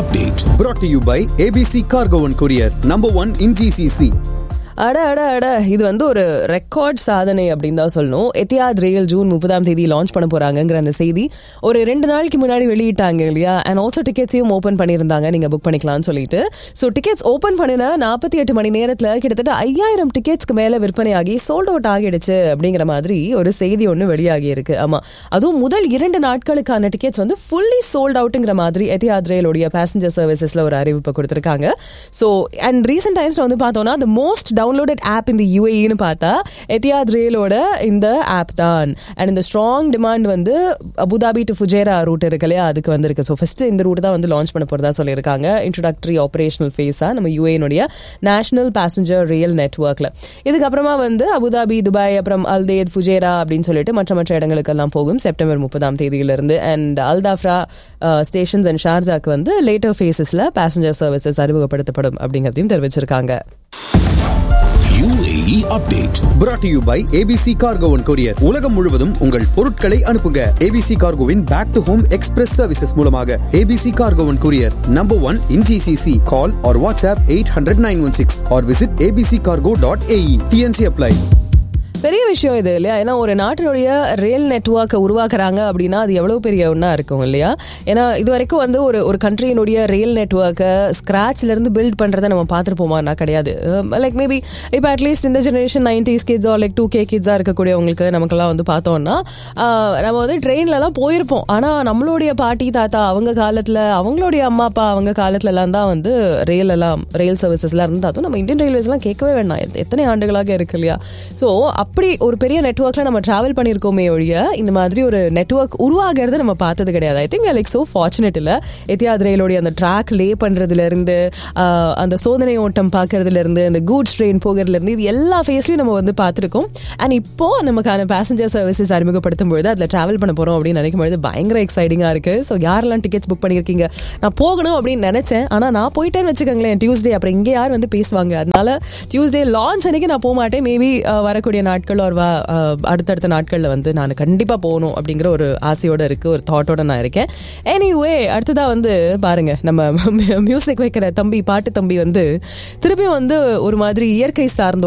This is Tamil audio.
update. Brought to you by ABC Cargo and Courier, number one in GCC. அட அட அட இது வந்து ஒரு ரெக்கார்ட் சாதனை அப்படின்னு தான் சொல்லணும் எத்தியாத் ரயில் ஜூன் முப்பதாம் தேதி லான்ச் பண்ண போறாங்கங்கிற அந்த செய்தி ஒரு ரெண்டு நாளைக்கு முன்னாடி வெளியிட்டாங்க இல்லையா அண்ட் ஆல்சோ டிக்கெட்ஸையும் ஓப்பன் பண்ணியிருந்தாங்க நீங்க புக் பண்ணிக்கலாம்னு சொல்லிட்டு ஸோ டிக்கெட்ஸ் ஓப்பன் பண்ணின நாற்பத்தி எட்டு மணி நேரத்தில் கிட்டத்தட்ட ஐயாயிரம் டிக்கெட்ஸ்க்கு மேல விற்பனையாகி சோல்ட் அவுட் ஆகிடுச்சு அப்படிங்கிற மாதிரி ஒரு செய்தி ஒன்று வெளியாகி இருக்கு ஆமா அதுவும் முதல் இரண்டு நாட்களுக்கான டிக்கெட்ஸ் வந்து ஃபுல்லி சோல்ட் அவுட்டுங்கிற மாதிரி எத்தியாத் ரயிலுடைய பேசஞ்சர் சர்வீசஸ்ல ஒரு அறிவிப்பு கொடுத்திருக்காங்க ஸோ அண்ட் ரீசெண்ட் டைம்ஸ்ல வந்து பார்த்தோம்னா the மோஸ்ட் டவுன்லோடட் ஆப் இந்த யூஏன்னு பார்த்தா எத்தியாத் ரயிலோட இந்த ஆப் தான் அண்ட் இந்த ஸ்ட்ராங் டிமாண்ட் வந்து அபுதாபி டு ஃபுஜேரா ரூட் இருக்கு இல்லையா அதுக்கு வந்திருக்கு ஸோ ஃபர்ஸ்ட் இந்த ரூட் தான் வந்து லான்ச் பண்ண போறதா சொல்லியிருக்காங்க இன்ட்ரோடக்டரி ஆப்ரேஷனல் ஃபேஸா நம்ம யூஏனுடைய நேஷனல் பேசஞ்சர் ரயில் நெட்ஒர்க்ல இதுக்கப்புறமா வந்து அபுதாபி துபாய் அப்புறம் அல்தேத் ஃபுஜேரா அப்படின்னு சொல்லிட்டு மற்ற மற்ற இடங்களுக்கெல்லாம் போகும் செப்டம்பர் முப்பதாம் தேதியிலிருந்து அண்ட் அல்தாஃப்ரா ஸ்டேஷன்ஸ் அண்ட் ஷார்ஜாக்கு வந்து லேட்டர் ஃபேஸஸ்ல பேசஞ்சர் சர்வீசஸ் அறிமுகப்படுத்தப்படும் அப்படிங்கிறதையும் தெரிவிச்சிருக்காங்க UAE update. Brought to you by ABC Cargo and Courier. உலகம் முழுவதும் உங்கள் பொருட்களை அனுப்புங்க ABC Cargoவின் back to home express services மூலமாக ABC Cargo and Courier, number one in GCC. Call or WhatsApp 800-916 or visit abccargo.ae. TNC apply. பெரிய விஷயம் இது இல்லையா ஏன்னா ஒரு நாட்டினுடைய ரயில் நெட்ஒர்க்கை உருவாக்குறாங்க அப்படின்னா அது எவ்வளவு பெரிய ஒன்றா இருக்கும் இல்லையா ஏன்னா இது வரைக்கும் வந்து ஒரு ஒரு கண்ட்ரியினுடைய ரயில் நெட்ஒர்க்கை ஸ்கிராச்ல இருந்து பில்ட் பண்றதை நம்ம பார்த்துருப்போமானா கிடையாது லைக் மேபி இப்போ அட்லீஸ்ட் இந்த generation nineties kids or like two K கிட்ஸாக இருக்கக்கூடியவங்களுக்கு நமக்கெல்லாம் வந்து பார்த்தோம்னா ஆஹ், நம்ம வந்து ட்ரெயின்லலாம் போயிருப்போம் ஆனால் நம்மளுடைய பாட்டி தாத்தா அவங்க காலத்தில் அவங்களுடைய அம்மா அப்பா அவங்க காலத்துல எல்லாம் தான் வந்து ரயில் எல்லாம் ரயில் சர்வீசஸ்லாம் இருந்தால் அதுவும் நம்ம இந்தியன் ரயில்வேஸ்லாம் கேட்கவே வேண்டாம் எத்த- எத்தனை ஆண்டுகளாக இருக்கு இல்லையா ஸோ அப்படி ஒரு பெரிய நெட்ஒர்க்ல நம்ம டிராவல் பண்ணியிருக்கோமே ஒழிய இந்த மாதிரி ஒரு நெட்ஒர்க் உருவாகிறது நம்ம பார்த்தது கிடையாது I think like so fortunate இல்லை எத்தியாத் ரயிலோடைய அந்த ட்ராக் லே பண்றதுல இருந்து ஆஹ், அந்த சோதனை ஓட்டம் பார்க்கறதுல இருந்து அந்த கூட்ஸ் ட்ரெயின் போகிறதுல இருந்து இது எல்லா ஃபேஸ்லையும் நம்ம வந்து பார்த்துருக்கோம் அண்ட் இப்போ நமக்கான பேசஞ்சர் சர்வீசஸ் அறிமுகப்படுத்தும் பொழுது அதில் டிராவல் பண்ண போறோம் அப்படின்னு நினைக்கும் பொழுது பயங்கர எக்ஸைட்டிங்காக இருக்கு ஸோ யாரெல்லாம் டிக்கெட்ஸ் புக் பண்ணியிருக்கீங்க நான் போகணும் அப்படின்னு நினைச்சேன் ஆனால் நான் போயிட்டேன்னு வச்சுக்கோங்களேன் டியூஸ்டே அப்புறம் இங்கே யார் வந்து பேசுவாங்க அதனால டியூஸ்டே லான்ச் அன்னைக்கு நான் போக மாட்டேன் மேபி வரக்கூடிய நாட்கள் ஒரு வா அஹ், அடுத்தடுத்த நாட்களில் வந்து நான் கண்டிப்பாக போகணும் அப்படிங்கிற ஒரு ஆசையோட இருக்கு ஒரு தாட்டோட நான் இருக்கேன் எனிவே அடுத்ததா வந்து பாருங்க நம்ம மியூசிக் வைக்கிற தம்பி பாட்டு தம்பி வந்து திருப்பியும் வந்து ஒரு மாதிரி இயற்கை சார்ந்த